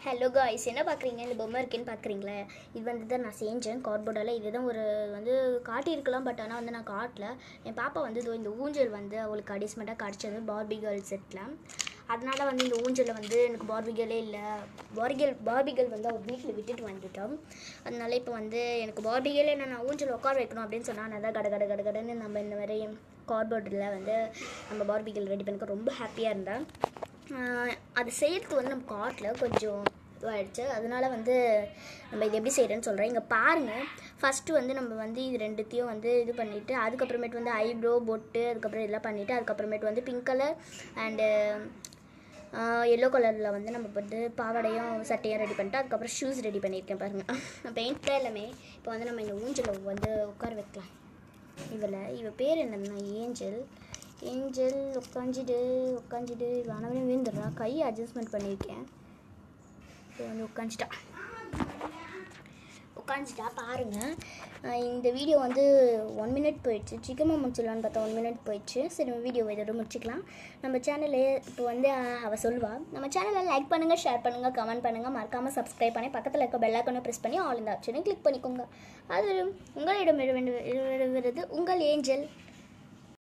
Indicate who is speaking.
Speaker 1: hello guys என்ன பார்க்குறீங்க இந்த பொம்மை இருக்கேன்னு பார்க்குறீங்களே இது வந்து தான் நான் செஞ்சேன் கார்ட்போர்டால் இதுதான் ஒரு வந்து காட்டியிருக்கலாம் பட் ஆனால் வந்து நான் காட்டல என் பாப்பா வந்து இதோ இந்த ஊஞ்சல் வந்து அவளுக்கு அடிஸ்மெண்ட்டாக கிடச்சது பார்பி கேர்ள் செட்டில் அதனால வந்து இந்த ஊஞ்சலில் வந்து எனக்கு பார்பிகளே இல்லை பார்பிகள் பார்பிகள் வந்து அவள் வீட்டில் விட்டுட்டு வந்துட்டோம் அதனால இப்போ வந்து எனக்கு பார்பிகளே நான் ஊஞ்சல் உட்கார வைக்கணும் அப்படின்னு சொன்னால் நான் தான் கட கட கட கடன்னு நம்ம இந்த மாதிரி கார்ட்போர்டில் வந்து நம்ம பார்பிகள் ரெடி பண்ணிக்க ரொம்ப ஹாப்பியாக இருந்தேன் ஆஹ் அது செய்யறதுக்கு வந்து நம்ம காட்டில் கொஞ்சம் இதுவாகிடுச்சு அதனால வந்து நம்ம இது எப்படி செய்கிறேன்னு சொல்கிறேன் இங்கே பாருங்கள் ஃபஸ்ட்டு வந்து நம்ம வந்து இது ரெண்டுத்தையும் வந்து இது பண்ணிவிட்டு அதுக்கப்புறமேட்டு வந்து ஐப்ரோ பொட்டு அதுக்கப்புறம் இதெல்லாம் பண்ணிவிட்டு அதுக்கப்புறமேட்டு வந்து பிங்க் கலர் அண்டு எல்லோ கலரில் வந்து நம்ம வந்து பாவாடையும் சட்டையும் ரெடி பண்ணிட்டு அதுக்கப்புறம் ஷூஸ் ரெடி பண்ணியிருக்கேன் பாருங்கள் பெயிண்ட் தான் எல்லாமே இப்போ வந்து நம்ம இந்த ஊஞ்சலில் வந்து உட்கார வைக்கலாம் இவளை இவ பேர் என்னன்னா ஏஞ்சல் ஏஞ்சல் உட்காந்துட்டு உட்காந்துட்டு வனவனே விழுந்துடுறா கையை அட்ஜஸ்ட்மெண்ட் பண்ணியிருக்கேன் இப்போ வந்து உட்காந்துட்டா உட்காந்துட்டா பாருங்கள் இந்த வீடியோ வந்து ஒன் மினிட் போயிடுச்சு சீக்கிரமாக முடிச்சிடலான்னு பார்த்தா ஒன் மினிட் போயிடுச்சு சரி நம்ம வீடியோ இதோட முடிச்சுக்கலாம் நம்ம சேனலு இப்போ வந்து அஹ், அவ சொல்வா நம்ம சேனலை லைக் பண்ணுங்கள் ஷேர் பண்ணுங்கள் கமெண்ட் பண்ணுங்கள் மறக்காமல் சப்ஸ்கிரைப் பண்ணி பக்கத்தில் இருக்க பெல் ஐக்கானை ப்ரெஸ் பண்ணி ஆல் இந்த ஆப்ஷனை கிளிக் பண்ணிக்கோங்க அது உங்களிடம் விடுவது உங்கள் ஏஞ்சல்